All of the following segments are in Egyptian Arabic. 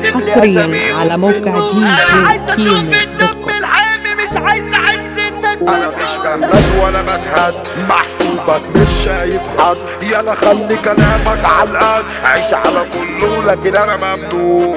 كاتب لي حصرياً أساميهم على في موقع النور. دي أنا جي عايز أشوف كيمو الدم دوت كوم. الحامي مش عايز أحس إنك انا مش بهمت ولا بتهد محسوبك مش شايف حد يلا خلي كلامك على القد عيش على كله لكن انا ممنوع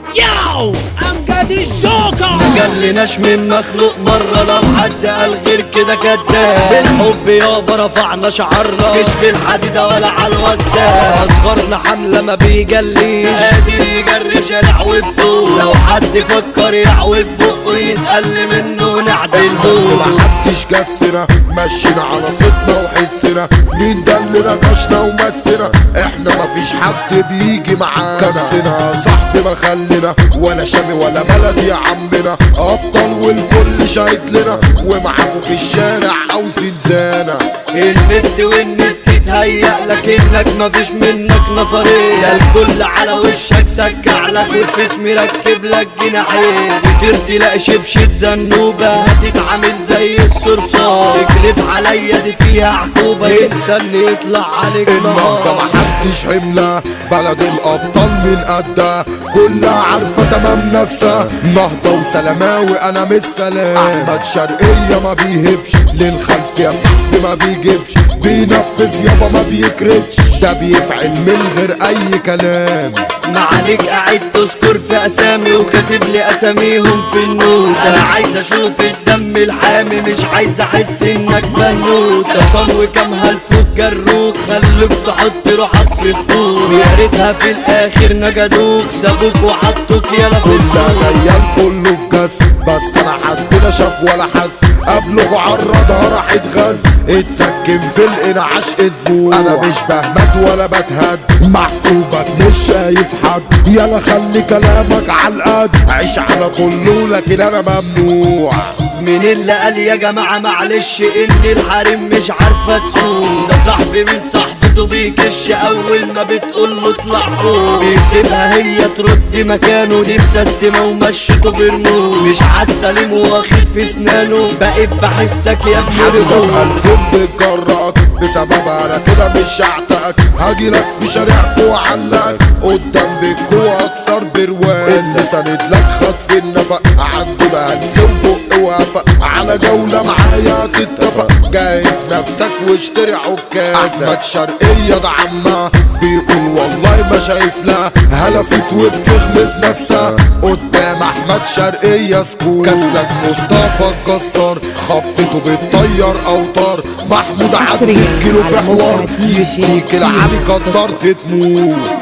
ياو امجد الجوكر مجلناش من مخلوق مرة لو حد قال غير كده كداب بالحب يابا رفعنا شعرنا مش في الحديدة ولا على الواتساب اصغرنا حملة ما بيجليش قادر يجري شارع وبدور لو حد فكر يعوج بقه يتقل منه نعدله محدش جسنا مشينا على صوتنا وحسنا مين ده اللي نكشنا ومسنا احنا مفيش حد بيجي معانا كنسنا صاحبي ما خلينا ولا شامي ولا بلد يا عمنا ابطال والكل شاهد لنا ومعاكوا في الشارع او زنزانه البت والنت تهيأ لك انك مفيش منك نظرية ده الكل على وشك سكع لك والفيس مركب لك جناحين كتير تلاقي شبشب زنوبة هتتعامل زي الصرصار اجرف عليا دي فيها عقوبة ينسى ان يطلع عليك النهضة نهار محدش حملة بلد الأبطال من قدها كلها عارفة تمام نفسها نهضة وسلاماوي أنا مش سلام أحمد شرقية ما بيهبش للخلف يا صاحبي ما بيجيبش بينفذ يابا ما بيكرتش ده بيفعل من غير أي كلام ما عليك قاعد تذكر في اسامي وكاتب لي اساميهم في النوت انا عايز اشوف الدم الحامي مش عايز احس انك بنوت صنو كام هلفوت جروك خلوك تحط روحك في خطوط يا ريتها في الاخر نجدوك سابوك وحطوك يلا في كل السوق عيال كله في جس بس انا حد لا شاف ولا حس قبله عرضها راح اتغز اتسكن في الانعاش اسبوع انا مش بهمت ولا بتهد محسوبك مش شايف حد يلا خلي كلامك على القد عيش على كله لكن انا ممنوع مين اللي قال يا جماعة معلش ان الحريم مش عارفة تسوق ده صاحبي من صاحبته بيكش اول ما بتقول له اطلع فوق بيسيبها هي ترد مكانه دي مسستمة ومشيته برموش مش عالسليم واخد في سنانه بقيت بحسك يا ابن حبيبك رجول ألفين بتجرأك بسببها أنا كده مش هعتقك هاجيلك في شارعك وأعلقك قدام بيتكو وأكسر بروان اللي ساند لك خد في النفق عنده ده هنسيب بق وافق على جولة معايا تتفق جهز نفسك واشتري عكازة أحمد شرقية ده عمها بيقول والله ما شايف لها هلفت وبتغمز نفسها قدام احمد شرقية سكوت كسلك مصطفى الجسار خبطته بتطير اوتار محمود عبد حصرياً كيلو في على موقع حوار دي جي يديك العالي كترت تموت